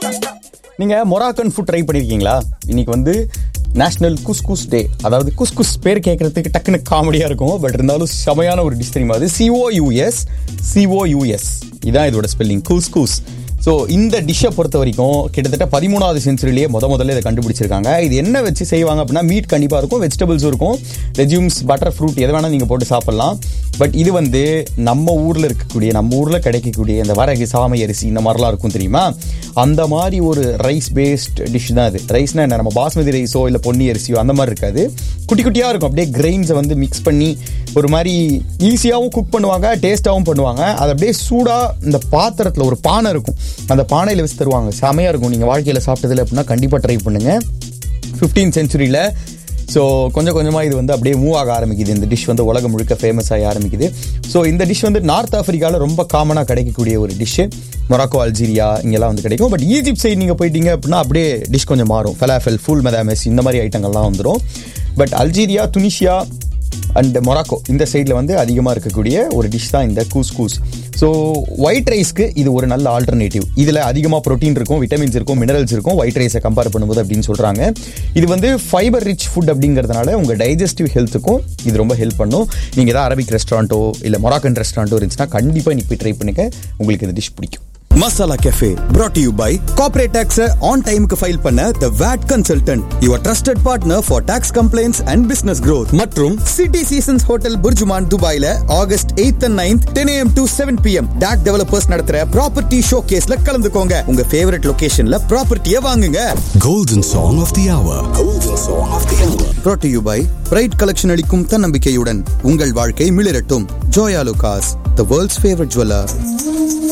நீங்க Moroccan food try பண்ணிருக்கீங்களா இன்னைக்கு வந்து நேஷனல் குஸ்குஸ் டே அதாவது குஸ்குஸ் பேர் கேட்கறதுக்கு டக்குன்னு காமெடியா இருக்கும் பட் இருந்தாலும் செமையான ஒரு டிஷ் தெரியுமா அது சிஓயூஎஸ் சிஓயூஎஸ் இதான் இதோட ஸ்பெல்லிங் குஸ்குஸ் ஸோ இந்த டிஷ்ஷை பொறுத்த வரைக்கும் கிட்டத்தட்ட பதிமூணாவது செஞ்சுரிலேயே முத முதல்ல இதை கண்டுபிடிச்சிருக்காங்க இது என்ன வச்சு செய்வாங்க அப்படின்னா மீட் கண்டிப்பாக இருக்கும் வெஜிடபிள்ஸும் இருக்கும் ரெஜியூம்ஸ் பட்டர் ஃப்ரூட் எது வேணால் நீங்கள் போட்டு சாப்பிட்லாம் பட் இது வந்து நம்ம ஊரில் இருக்கக்கூடிய நம்ம ஊரில் கிடைக்கக்கூடிய இந்த வரகு சாமை அரிசி இந்த மாதிரிலாம் இருக்கும் தெரியுமா அந்த மாதிரி ஒரு ரைஸ் பேஸ்ட் டிஷ் தான் இது ரைஸ்னா என்ன நம்ம பாஸ்மதி ரைஸோ இல்லை பொன்னி அரிசியோ அந்த மாதிரி இருக்காது குட்டி குட்டியாக இருக்கும் அப்படியே கிரெயின்ஸை வந்து மிக்ஸ் பண்ணி ஒரு மாதிரி ஈஸியாகவும் குக் பண்ணுவாங்க டேஸ்ட்டாகவும் பண்ணுவாங்க அது அப்படியே சூடாக இந்த பாத்திரத்தில் ஒரு பானை இருக்கும் அந்த பானையில் வச்சு தருவாங்க செமையாக இருக்கும் நீங்கள் வாழ்க்கையில் சாப்பிட்டதில்ல அப்படின்னா கண்டிப்பாக ட்ரை பண்ணுங்கள் ஃபிஃப்டீன் சென்ச்சுரியில் ஸோ கொஞ்சம் கொஞ்சமாக இது வந்து அப்படியே மூவ் ஆக ஆரம்பிக்குது இந்த டிஷ் வந்து உலகம் முழுக்க ஃபேமஸ் ஆகி ஆரம்பிக்குது ஸோ இந்த டிஷ் வந்து நார்த் ஆஃப்ரிக்காவில் ரொம்ப காமனாக கிடைக்கக்கூடிய ஒரு டிஷ்ஷு மொராக்கோ அல்ஜீரியா இங்கெல்லாம் வந்து கிடைக்கும் பட் ஈஜிப்ட் சைடு நீங்கள் போயிட்டீங்க அப்படின்னா அப்படியே டிஷ் கொஞ்சம் மாறும் ஃபெலாஃபெல் ஃபுல் மெதாமெஸ் இந்த மாதிரி ஐட்டங்கள்லாம் வந்துடும் but Algeria Tunisia and Morocco இந்த சைடில் வந்து அதிகமாக இருக்கக்கூடிய ஒரு டிஷ் தான் இந்த கூஸ் கூஸ் ஸோ ஒயிட் ரைஸ்க்கு இது ஒரு நல்ல ஆல்டர்னேட்டிவ் இதில் அதிகமாக ப்ரோட்டீன் இருக்கும் விட்டமின்ஸ் இருக்கும் மினரல்ஸ் இருக்கும் ஒயிட் ரைஸை கம்பேர் பண்ணும்போது அப்படின்னு சொல்கிறாங்க இது வந்து ஃபைபர் ரிச் ஃபுட் அப்படிங்கிறதுனால உங்கள் டைஜஸ்டிவ் ஹெல்த்துக்கும் இது ரொம்ப ஹெல்ப் பண்ணும் நீங்கள் ஏதாவது அரபிக் ரெஸ்டாரண்ட்டோ இல்லை மொராக்கன் ரெஸ்டாரண்ட்டோ இருந்துச்சுன்னா கண்டிப்பாக இன்னைக்கு போய் ட்ரை பண்ணுங்க உங்களுக்கு இந்த டிஷ் பிடிக்கும் masala cafe brought to you by corporate tax on டைமுக்கு ஃபைல் பண்ண the VAT consultant your trusted partner for tax complaints and business growth மற்றும் சிட்டி சீசன்ஸ் ஹோட்டல் புர்ஜுமான் துபாயில August 8th and 9th 10 am to 7 pm DAC developers நடத்துற property ஷோ கேஸ்ல கலந்துக்கோங்க உங்க favourite லொகேஷன்ல ப்ராப்பர்ட்டியை வாங்குங்க Golden Song of the Hour. Golden Song of the Hour. brought to you by bright collection அளிக்கும் தன்னம்பிக்கையுடன் உங்கள் வாழ்க்கை மிளிரட்டும் Joya லுகாஸ் the world's favorite jeweler